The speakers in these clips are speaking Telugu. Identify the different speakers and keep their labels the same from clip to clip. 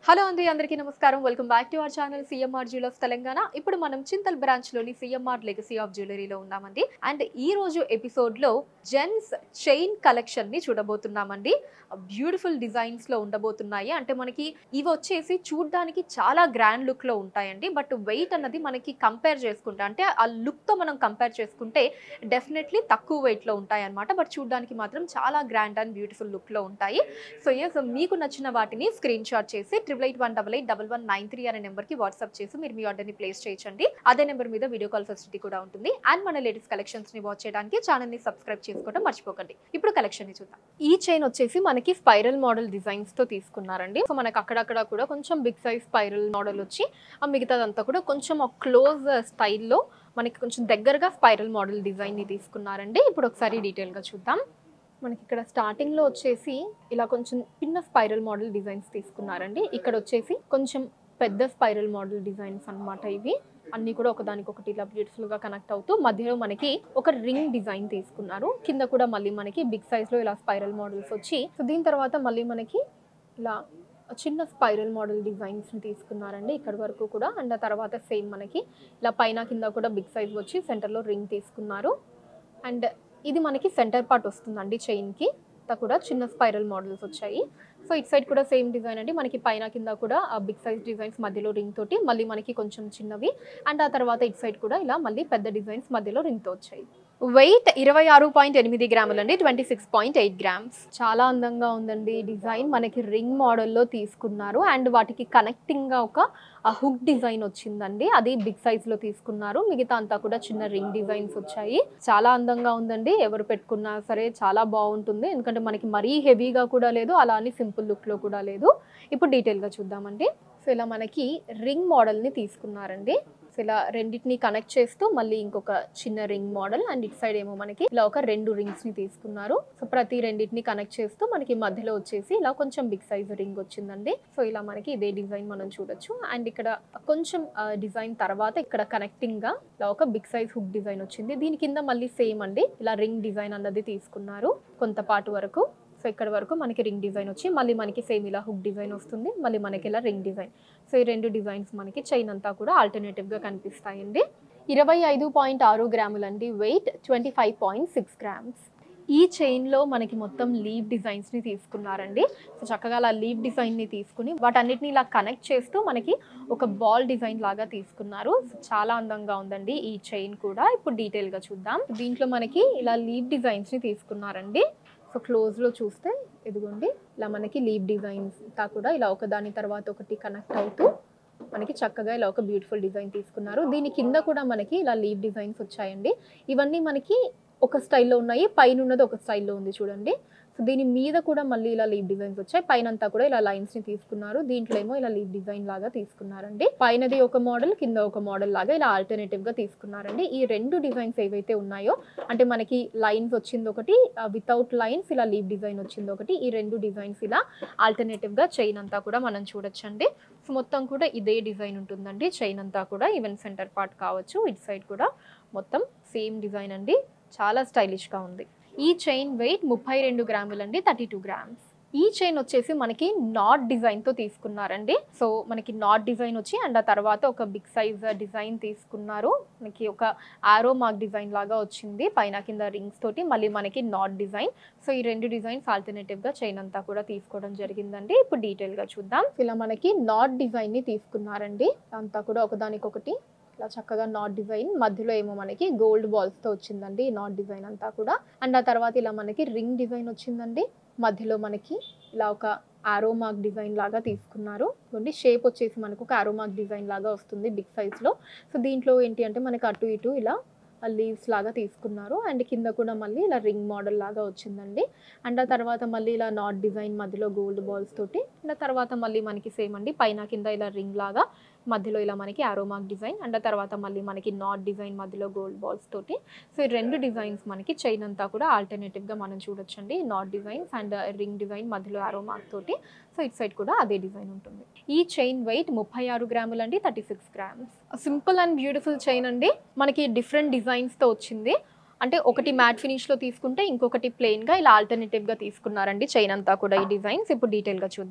Speaker 1: హలో అండి అందరికీ నమస్కారం welcome back to our channel CMR jewellers Telangana ఇప్పుడు మనం చింతల్ బ్రాంచ్ లోని సిఎంఆర్ లెగసీ ఆఫ్ జ్యువెలరీలో ఉన్నామండి అండ్ ఈ రోజు ఎపిసోడ్ లో జెంట్స్ చైన్ కలెక్షన్ ని చూడబోతున్నామండి బ్యూటిఫుల్ డిజైన్స్ లో ఉండబోతున్నాయి అంటే మనకి ఇవి వచ్చేసి చూడడానికి చాలా గ్రాండ్ లుక్ లో ఉంటాయండి బట్ వెయిట్ అన్నది మనకి కంపేర్ చేసుకుంటే అంటే ఆ లుక్ తో మనం కంపేర్ చేసుకుంటే డెఫినెట్లీ తక్కువ వెయిట్ లో ఉంటాయి అనమాట బట్ చూడడానికి మాత్రం చాలా గ్రాండ్ అండ్ బ్యూటిఫుల్ లుక్ లో ఉంటాయి సో ఎస్ మీకు నచ్చిన వాటిని స్క్రీన్ షాట్ చేసి triple eight one double eight double one nine three అనే నెంబర్కి వాట్సాప్ చేసి మీరు మీ ఆర్డర్ని ప్లేస్ చేయొచ్చండి అదే నెంబర్ మీద వీడియో కాల్ ఫెసిలిటీ కూడా ఉంటుంది అండ్ మన లేటెస్ట్ కలెక్షన్స్ ని వాచ్ చేయడానికి ఛానల్ ని సబ్స్క్రైబ్ చేసుకోవడం మర్చిపోకండి ఇప్పుడు కలెక్షన్ ని చూద్దాం ఈ చైన్ వచ్చేసి మనకి స్పైరల్ మోడల్ డిజైన్స్ తో తీసుకున్నారండి సో మనకి అక్కడక్కడ కూడా కొంచెం బిగ్ సైజ్ స్పైరల్ మోడల్ వచ్చి ఆ మిగతాదంతా కూడా కొంచెం క్లోజ్ స్టైల్లో మనకి కొంచెం దగ్గరగా స్పైరల్ మోడల్ డిజైన్ ని తీసుకున్నారండి ఇప్పుడు ఒకసారి డీటెయిల్ గా చూద్దాం మనకి ఇక్కడ స్టార్టింగ్ లో వచ్చేసి ఇలా కొంచెం చిన్న స్పైరల్ మోడల్ డిజైన్స్ తీసుకున్నారండి ఇక్కడ వచ్చేసి కొంచెం పెద్ద స్పైరల్ మోడల్ డిజైన్స్ అన్నమాట ఇవి అన్ని కూడా ఒకదానికొకటి ఇలా బ్యూటిఫుల్ గా కనెక్ట్ అవుతూ మధ్యలో మనకి ఒక రింగ్ డిజైన్ తీసుకున్నారు కింద కూడా మళ్ళీ మనకి బిగ్ సైజ్ లో ఇలా స్పైరల్ మోడల్స్ వచ్చి సో దీని తర్వాత మళ్ళీ మనకి ఇలా చిన్న స్పైరల్ మోడల్ డిజైన్స్ తీసుకున్నారండి ఇక్కడ వరకు కూడా అండ్ ఆ తర్వాత సేమ్ మనకి ఇలా పైన కింద కూడా బిగ్ సైజ్ వచ్చి సెంటర్లో రింగ్ తీసుకున్నారు అండ్ ఇది మనకి సెంటర్ పార్ట్ వస్తుందండి చైన్కి అంతా కూడా చిన్న స్పైరల్ మోడల్స్ వచ్చాయి సో ఇట్ సైడ్ కూడా సేమ్ డిజైన్ అండి మనకి పైన కింద కూడా ఆ బిగ్ సైజ్ డిజైన్స్ మధ్యలో రింగ్ తోటి మళ్ళీ మనకి కొంచెం చిన్నవి అండ్ ఆ తర్వాత ఇట్ సైడ్ కూడా ఇలా మళ్ళీ పెద్ద డిజైన్స్ మధ్యలో రింగ్తో వచ్చాయి వెయిట్ ఇరవై ఆరు పాయింట్ ఎనిమిది గ్రాములు అండి twenty six point eight grams చాలా అందంగా ఉందండి డిజైన్ మనకి రింగ్ మోడల్లో తీసుకున్నారు అండ్ వాటికి కనెక్టింగ్గా ఒక హుక్ డిజైన్ వచ్చిందండి అది బిగ్ సైజ్లో తీసుకున్నారు మిగతా అంతా కూడా చిన్న రింగ్ డిజైన్స్ వచ్చాయి చాలా అందంగా ఉందండి ఎవరు పెట్టుకున్నా సరే చాలా బాగుంటుంది ఎందుకంటే మనకి మరీ హెవీగా కూడా లేదు అలా అని సింపుల్ లుక్లో కూడా లేదు ఇప్పుడు డీటెయిల్గా చూద్దామండి సో ఇలా మనకి రింగ్ మోడల్ని తీసుకున్నారండి సో ఇలా రెండింటిని కనెక్ట్ చేస్తూ మళ్ళీ ఇంకొక చిన్న రింగ్ మోడల్ అండ్ ఇట్ సైడ్ ఏమో మనకి ఇలా ఒక రెండు రింగ్స్ ని తీసుకున్నారు సో ప్రతి రెండింటిని కనెక్ట్ చేస్తూ మనకి మధ్యలో వచ్చేసి ఇలా కొంచెం బిగ్ సైజ్ రింగ్ వచ్చిందండి సో ఇలా మనకి ఇదే డిజైన్ మనం చూడొచ్చు అండ్ ఇక్కడ కొంచెం డిజైన్ తర్వాత ఇక్కడ కనెక్టింగ్ గా ఇలా ఒక బిగ్ సైజ్ హుక్ డిజైన్ వచ్చింది దీని కింద మళ్ళీ సేమ్ అండి ఇలా రింగ్ డిజైన్ అన్నది తీసుకున్నారు కొంత పాటు వరకు సో ఇక్కడ వరకు మనకి రింగ్ డిజైన్ వచ్చి మళ్ళీ మనకి సేమ్ ఇలా హుక్ డిజైన్ వస్తుంది మళ్ళీ మనకి ఇలా రింగ్ డిజైన్ సో ఈ రెండు డిజైన్స్ మనకి చైన్ అంతా కూడా ఆల్టర్నేటివ్గా కనిపిస్తాయండి ఇరవై ఐదు పాయింట్ ఆరు గ్రాములండి weight twenty five point six grams ఈ చైన్లో మనకి మొత్తం లీవ్ డిజైన్స్ని తీసుకున్నారండి సో చక్కగా అలా లీవ్ డిజైన్ని తీసుకుని వాటన్నిటిని ఇలా కనెక్ట్ చేస్తూ మనకి ఒక బాల్ డిజైన్ లాగా తీసుకున్నారు సో చాలా అందంగా ఉందండి ఈ చైన్ కూడా ఇప్పుడు డీటెయిల్గా చూద్దాం దీంట్లో మనకి ఇలా లీవ్ డిజైన్స్ని తీసుకున్నారండి సో క్లోజ్లో చూస్తే ఇదిగోండి ఇలా మనకి లీవ్ డిజైన్స్ అంతా కూడా ఇలా ఒకదాని తర్వాత ఒకటి కనెక్ట్ అవుతూ మనకి చక్కగా ఇలా ఒక బ్యూటిఫుల్ డిజైన్ తీసుకున్నారు దీని కింద కూడా మనకి ఇలా లీవ్ డిజైన్స్ వచ్చాయండి ఇవన్నీ మనకి ఒక స్టైల్లో ఉన్నాయి పైన ఉన్నది ఒక స్టైల్లో ఉంది చూడండి సో దీని మీద కూడా మళ్ళీ ఇలా లీవ్ డిజైన్స్ వచ్చాయి పైన అంతా కూడా ఇలా లైన్స్ ని తీసుకున్నారు దీంట్లో ఏమో ఇలా లీవ్ డిజైన్ లాగా తీసుకున్నారండి పైనది ఒక మోడల్ కింద ఒక మోడల్ లాగా ఇలా ఆల్టర్నేటివ్ గా తీసుకున్నారండి ఈ రెండు డిజైన్స్ ఏవైతే ఉన్నాయో అంటే మనకి లైన్స్ వచ్చింది ఒకటి వితౌట్ లైన్స్ ఇలా లీవ్ డిజైన్ వచ్చింది ఒకటి ఈ రెండు డిజైన్స్ ఇలా ఆల్టర్నేటివ్ గా చైన్ అంతా కూడా మనం చూడొచ్చండి సో మొత్తం కూడా ఇదే డిజైన్ ఉంటుందండి చైన్ అంతా కూడా ఈవెన్ సెంటర్ పార్ట్ కావచ్చు ఇటు సైడ్ కూడా మొత్తం సేమ్ డిజైన్ అండి చాలా స్టైలిష్గా ఉంది ఈ చైన్ వెయిట్ ముప్పై రెండు గ్రాములండి థర్టీ టూ గ్రామ్స్ ఈ చైన్ వచ్చేసి మనకి నాట్ డిజైన్తో తీసుకున్నారండి సో మనకి నాట్ డిజైన్ వచ్చి అండ్ ఆ తర్వాత ఒక బిగ్ సైజ్ డిజైన్ తీసుకున్నారు మనకి ఒక ఆరో మార్క్ డిజైన్ లాగా వచ్చింది పైన కింద రింగ్స్ తోటి మళ్ళీ మనకి నాట్ డిజైన్ సో ఈ రెండు డిజైన్స్ ఆల్టర్నేటివ్గా చైన్ అంతా కూడా తీసుకోవడం జరిగిందండి ఇప్పుడు డీటెయిల్గా చూద్దాం ఇలా మనకి నాట్ డిజైన్ని తీసుకున్నారండి అంతా కూడా ఒకదానికొకటి ఇలా చక్కగా నాట్ డిజైన్ మధ్యలో ఏమో మనకి గోల్డ్ బాల్స్తో వచ్చిందండి ఈ నాట్ డిజైన్ అంతా కూడా అండ్ ఆ తర్వాత ఇలా మనకి రింగ్ డిజైన్ వచ్చిందండి మధ్యలో మనకి ఇలా ఒక ఆరో మార్క్ డిజైన్ లాగా తీసుకున్నారు చూడండి షేప్ వచ్చేసి మనకు ఒక ఆరో మార్క్ డిజైన్ లాగా వస్తుంది బిగ్ సైజ్లో సో దీంట్లో ఏంటి అంటే మనకి అటు ఇటు ఇలా లీవ్స్ లాగా తీసుకున్నారు అండ్ కింద కూడా మళ్ళీ ఇలా రింగ్ మోడల్ లాగా వచ్చిందండి అండ్ ఆ తర్వాత మళ్ళీ ఇలా నాట్ డిజైన్ మధ్యలో గోల్డ్ బాల్స్ తోటి అండ్ ఆ తర్వాత మళ్ళీ మనకి సేమ్ అండి పైన కింద ఇలా రింగ్ లాగా మధ్యలో ఇలా మనకి ఆరో మార్క్ డిజైన్ అండ్ ఆ తర్వాత మళ్ళీ మనకి నాట్ డిజైన్ మధ్యలో గోల్డ్ బాల్స్ తోటి సో ఈ రెండు డిజైన్స్ మనకి చైన్ అంతా కూడా ఆల్టర్నేటివ్గా మనం చూడొచ్చండి knot designs and ring design మధ్యలో ఆరో మార్క్ తోటి సో ఇట్ సైడ్ కూడా అదే డిజైన్ ఉంటుంది ఈ చైన్ వెయిట్ ముప్పై ఆరు గ్రాములు అండి thirty six grams simple and beautiful chain అండి మనకి డిఫరెంట్ డిజైన్స్తో వచ్చింది అంటే ఒకటి మ్యాట్ ఫినిష్లో తీసుకుంటే ఇంకొకటి ప్లెయిన్గా ఇలా ఆల్టర్నేటివ్గా తీసుకున్నారండి చైన్ అంతా కూడా ఈ డిజైన్స్ ఇప్పుడు డీటెయిల్గా చూద్దాం సో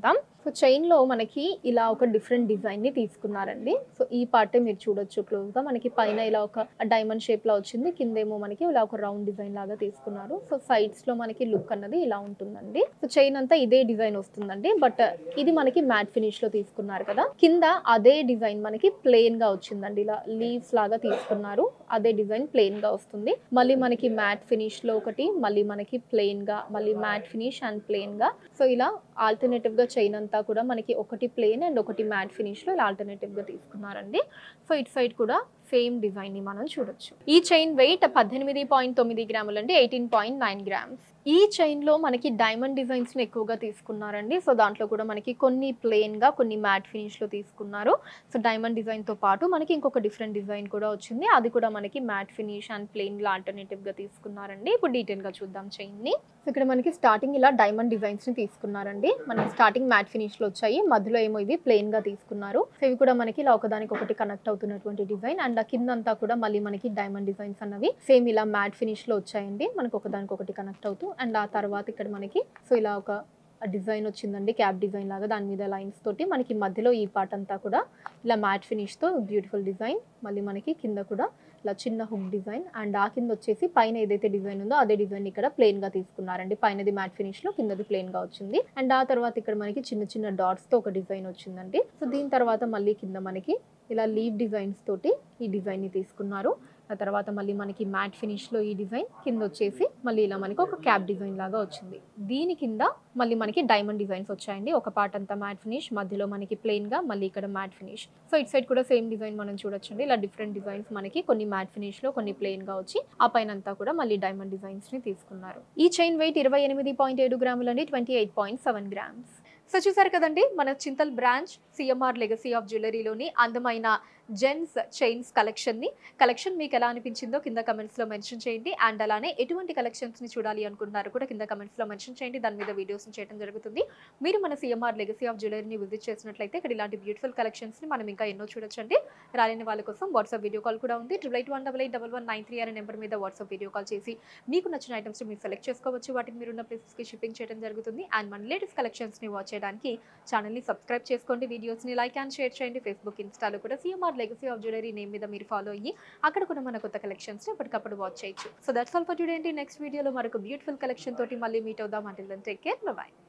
Speaker 1: సో చైన్లో మనకి ఇలా ఒక డిఫరెంట్ డిజైన్ని తీసుకున్నారండి సో ఈ పార్టే మీరు చూడొచ్చు క్లోజ్గా మనకి పైన ఇలా ఒక డైమండ్ షేప్లో వచ్చింది కిందేమో మనకి ఇలా ఒక రౌండ్ డిజైన్ లాగా తీసుకున్నారు సో సైడ్స్లో మనకి లుక్ అన్నది ఇలా ఉంటుందండి సో చైన్ అంతా ఇదే డిజైన్ వస్తుందండి బట్ ఇది మనకి మ్యాట్ ఫినిష్లో తీసుకున్నారు కదా కింద అదే డిజైన్ మనకి ప్లెయిన్గా వచ్చిందండి ఇలా లీవ్స్ లాగా తీసుకున్నారు అదే డిజైన్ ప్లెయిన్గా వస్తుంది మళ్ళీ మనకి మ్యాట్ ఫినిష్లో ఒకటి మళ్ళీ మనకి ప్లెయిన్గా మళ్ళీ మ్యాట్ ఫినిష్ అండ్ ప్లెయిన్గా సో ఇలా ఆల్టర్నేటివ్గా చైన్ అంతా కూడా మనకి ఒకటి ప్లెయిన్ అండ్ ఒకటి మ్యాట్ ఫినిష్లో ఇలా ఆల్టర్నేటివ్గా తీసుకున్నారండి సో ఇటు సైడ్ కూడా సేమ్ డిజైన్ని మనం చూడొచ్చు ఈ చైన్ వెయిట్ పద్దెనిమిది పాయింట్ తొమ్మిది గ్రాములు అండి ఎయిటీన్ పాయింట్ నైన్ గ్రామ్స్ ఈ చైన్లో మనకి డైమండ్ డిజైన్స్ని ఎక్కువగా తీసుకున్నారండి సో దాంట్లో కూడా మనకి కొన్ని ప్లెయిన్గా కొన్ని మ్యాట్ ఫినిష్లో తీసుకున్నారు సో డైమండ్ డిజైన్తో పాటు మనకి ఇంకొక డిఫరెంట్ డిజైన్ కూడా వచ్చింది అది కూడా మనకి మ్యాట్ ఫినిష్ అండ్ ప్లెయిన్లో ఆల్టర్నేటివ్గా తీసుకున్నారండి ఇప్పుడు డీటెయిల్గా చూద్దాం చైన్ని సో ఇక్కడ మనకి స్టార్టింగ్ ఇలా డైమండ్ డిజైన్స్ని తీసుకున్నారండి మనకి స్టార్టింగ్ మ్యాట్ ఫినిష్లో వచ్చాయి మధ్యలో ఏమో ఇవి ప్లెయిన్గా తీసుకున్నారు సో ఇవి కూడా మనకి ఇలా ఒకదానికి ఒకటి కనెక్ట్ అవుతున్నటువంటి డిజైన్ అండ్ కింద అంతా కూడా మళ్ళీ మనకి డైమండ్ డిజైన్స్ అన్నవి సేమ్ ఇలా మ్యాట్ ఫినిష్లో వచ్చాయండి మనకు ఒకదానికి ఒకటి కనెక్ట్ అవుతూ అండ్ ఆ తర్వాత ఇక్కడ మనకి సో ఇలా ఒక డిజైన్ వచ్చిందండి క్యాప్ డిజైన్ లాగా దాని మీద లైన్స్ తోటి మనకి మధ్యలో ఈ పార్ట్ అంతా కూడా ఇలా మ్యాట్ ఫినిష్తో బ్యూటిఫుల్ డిజైన్ మళ్ళీ మనకి కింద కూడా ఇలా చిన్న హుక్ డిజైన్ అండ్ ఆ కింద వచ్చేసి పైన ఏదైతే డిజైన్ ఉందో అదే డిజైన్ ఇక్కడ ప్లెయిన్ గా తీసుకున్నారండి పైనది మ్యాట్ ఫినిష్ లో కిందది ప్లెయిన్ గా వచ్చింది అండ్ ఆ తర్వాత ఇక్కడ మనకి చిన్న చిన్న డాట్స్ తో ఒక డిజైన్ వచ్చిందండి సో దీని తర్వాత మళ్ళీ కింద మనకి ఇలా లీవ్ డిజైన్స్ తోటి ఈ డిజైన్ ని తీసుకున్నారు ఆ తర్వాత మళ్ళీ మనకి మ్యాట్ ఫినిష్ లో ఈ డిజైన్ కింద వచ్చేసి మళ్ళీ ఇలా మనకి ఒక క్యాప్ డిజైన్ లాగా వచ్చింది దీని కింద మళ్ళీ మనకి డైమండ్ డిజైన్స్ వచ్చాయండి ఒక పార్ట్ అంతా మ్యాట్ ఫినిష్ మధ్యలో మనకి ప్లెయిన్ గా మళ్ళీ ఇక్కడ మ్యాట్ ఫినిష్ సో ఇటు సైడ్ కూడా సేమ్ డిజైన్ మనం చూడొచ్చండి ఇలా డిఫరెంట్ డిజైన్స్ మనకి కొన్ని మ్యాట్ ఫినిష్ లో కొన్ని ప్లెయిన్ గా వచ్చి ఆ పైన అంతా కూడా మళ్ళీ డైమండ్ డిజైన్స్ ని తీసుకున్నారు ఈ చైన్ వెయిట్ ఇరవై ఎనిమిది పాయింట్ ఏడు గ్రాములు అండి twenty eight point seven grams so చూసారు కదండి మన Chintal branch CMR legacy of జ్యువెలరీలోని అందమైన జెంట్స్ చైన్స్ కలెక్షన్ని కలెక్షన్ మీకు ఎలా అనిపించిందో కింద కమెంట్స్లో మెన్షన్ చేయండి అండ్ అలానే ఎటువంటి కలెక్షన్స్ని చూడాలి అనుకుంటున్నారు కూడా కింద కమెంట్స్లో మెన్షన్ చేయండి దాని మీద వీడియోస్ని చేయడం జరుగుతుంది మీరు మన సిఎంఆర్ లెగసీ ఆఫ్ జ్యువెలరీని విజిట్ చేసినట్లయితే ఇక్కడ ఇలాంటి బ్యూటిఫుల్ కలెక్షన్స్ని మనం ఇంకా ఎన్నో చూడొచ్చండి రాలేని వాళ్ళ కోసం వాట్సాప్ వీడియో కాల్ కూడా ఉంది triple eight one double eight double one nine three అనే నెంబర్ మీద వాట్సాప్ వీడియో కాల్ చేసి మీకు నచ్చిన ఐటమ్స్ మీరు సెలెక్ట్ చేసుకోవచ్చు వాటిని మీరు ఉన్న ప్లేసెస్కి షిప్పింగ్ చేయడం జరుగుతుంది అండ్ మన లేటెస్ట్ కలెక్షన్స్ని వాచ్ చేయడానికి ఛానల్ని సబ్స్క్రైబ్ చేసుకోండి వీడియోస్ని లైక్ అండ్ షేర్ చేయండి ఫేస్బుక్ ఇన్స్టాలో కూడా CMR legacy of jewellery name మీద మీరు ఫాలో అయ్యి అక్కడ కూడా మన కొత్త కలెక్షన్స్ ఎప్పటికప్పుడు వాచ్ చేయొచ్చు so that's all for today అండి నెక్స్ట్ వీడియోలో మరొక బ్యూటిఫుల్ కలెక్షన్ తోటి మళ్ళీ మీట్ అవుదాం అంటే టేక్ కేర్ బాయ్